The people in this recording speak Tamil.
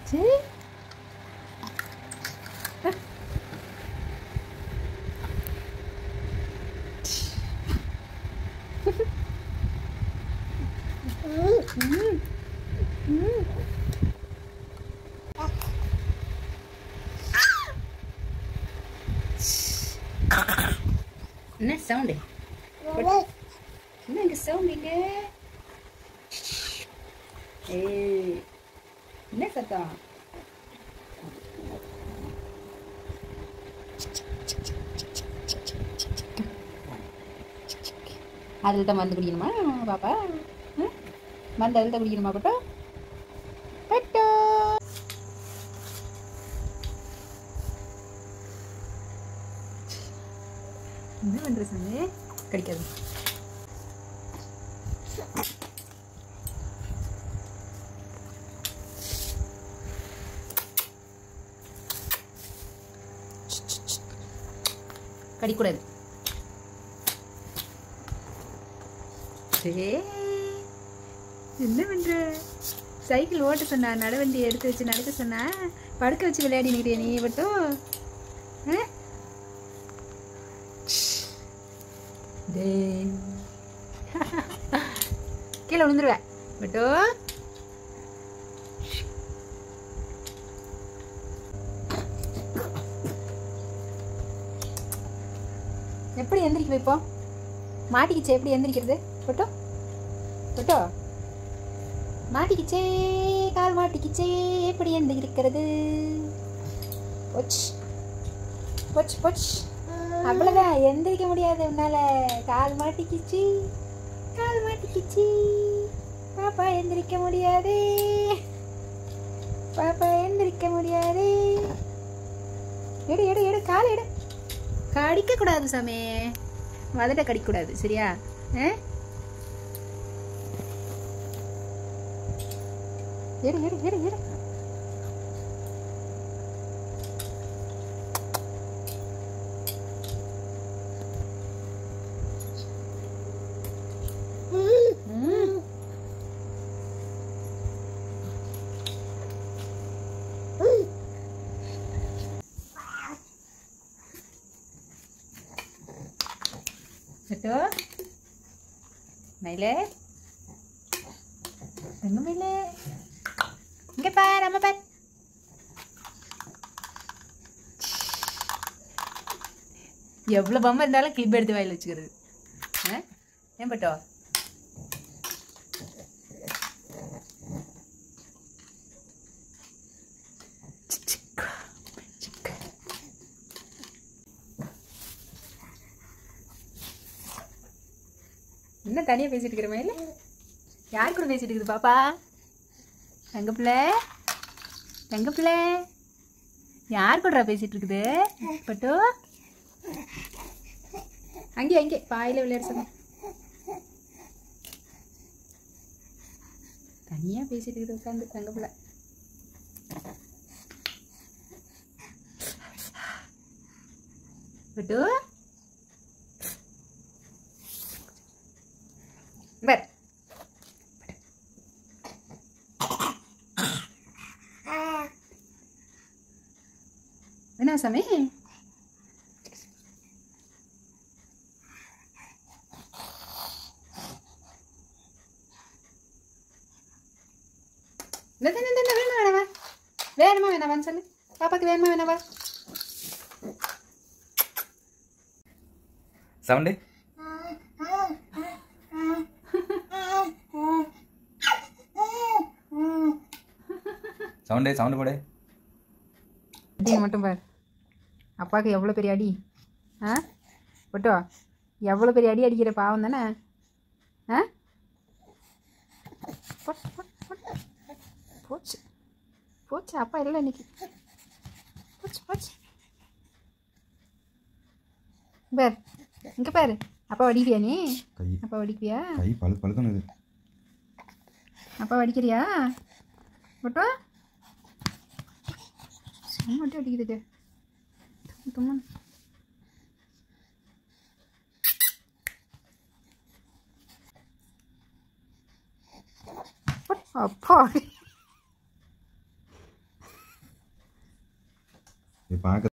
சரி என்ன சவுண்டு என்ன இங்க சவுண்ட் இங்க ஏய் என்ன சத்தம் அதில் தான் மருந்து குடிக்கணுமா பாப்பா ம்? மருந்து அதில் தான் குடிக்கணுமா பட்டோ பட்டோ என்ன பண்ணுற சாமி கிடைக்காது கடிக்கூடாது சே என்ன பண்ற சைக்கிள் ஓட்ட சொன்னா நடவண்டி எடுத்து வச்சு நடக்க சொன்னா படுக்க வச்சு விளையாடி நிற்கிறிய நீ மட்டும் ஆ? டேய். கீழே விழுந்துருவேன் பட்டோ எப்படி எந்திரிக்க வைப்போம் மாட்டிக்கிச்சே எப்படி எந்திரிக்கிறது பட்டோ பட்டோ மாட்டிக்கிச்சே கால் மாட்டிக்கிச்சே எப்படி எந்திரிக்கிறது பொச் பொச் பொச் அவ்வளோதான் எந்திரிக்க முடியாது உன்னால கால் மாட்டிக்கிச்சு கால் மாட்டிக்கிச்சு பாப்பா எந்திரிக்க முடியாதே பாப்பா எந்திரிக்க முடியாதே எடு எடு எடு கால் எடு கடிக்க கூடாது சாமி வதட்ட கடிக்க கூடாது சரியா ஆ? எடு எடு எடு எடு ம். Betul? மயிலே எங்க மயிலே இங்க பார் அம்மா பார் எவ்வளோ பொம்மை இருந்தாலும் கிளிப் எடுத்து வாயில் வச்சுக்கிறது ஆ? ஏன் பட்டோ என்ன தனியாக பேசிட்டு இருக்கிற மயில யார் கூட பேசிட்டு இருக்குது பாப்பா தங்க பிள்ளை தங்க பிள்ளை யார் கூடடா பேசிட்டு இருக்குது பட்டு அங்கே அங்கே பாயில விளையாட சொன்ன தனியா பேசிட்டு இருக்குது உட்காந்து தங்க பிள்ளை பட்டு பர் என்ன சாமி இந்த, இந்த, இந்த, இந்த, வேணுமா வேணாமா வேணுமா வேணாமான்னு சொல்லு பாப்பாக்கு வேணுமா வேணாவா சவுண்டு சவுண்டு சவுண்டு போடு அடியை மட்டும் பார் அப்பாவுக்கு எவ்வளோ பெரிய அடி ஆ பட்டோ எவ்வளோ பெரிய அடி அடிக்கிற பாவம் தானே ஆ போட், போட், போட். போச்சு போச்சு அப்பா இல்லை இன்னைக்கு போச்சு போச்சு பார் இங்கே பாரு அப்பா வடிக்கிறியா நீ கை அப்பா வடிக்கிறியா கை பழு பழுக்கணுது அப்பா வடிக்கிறியா பட்டோ சும்மா மட்டும் அடிக்குது தும்மா அப்பா இது பார்க்க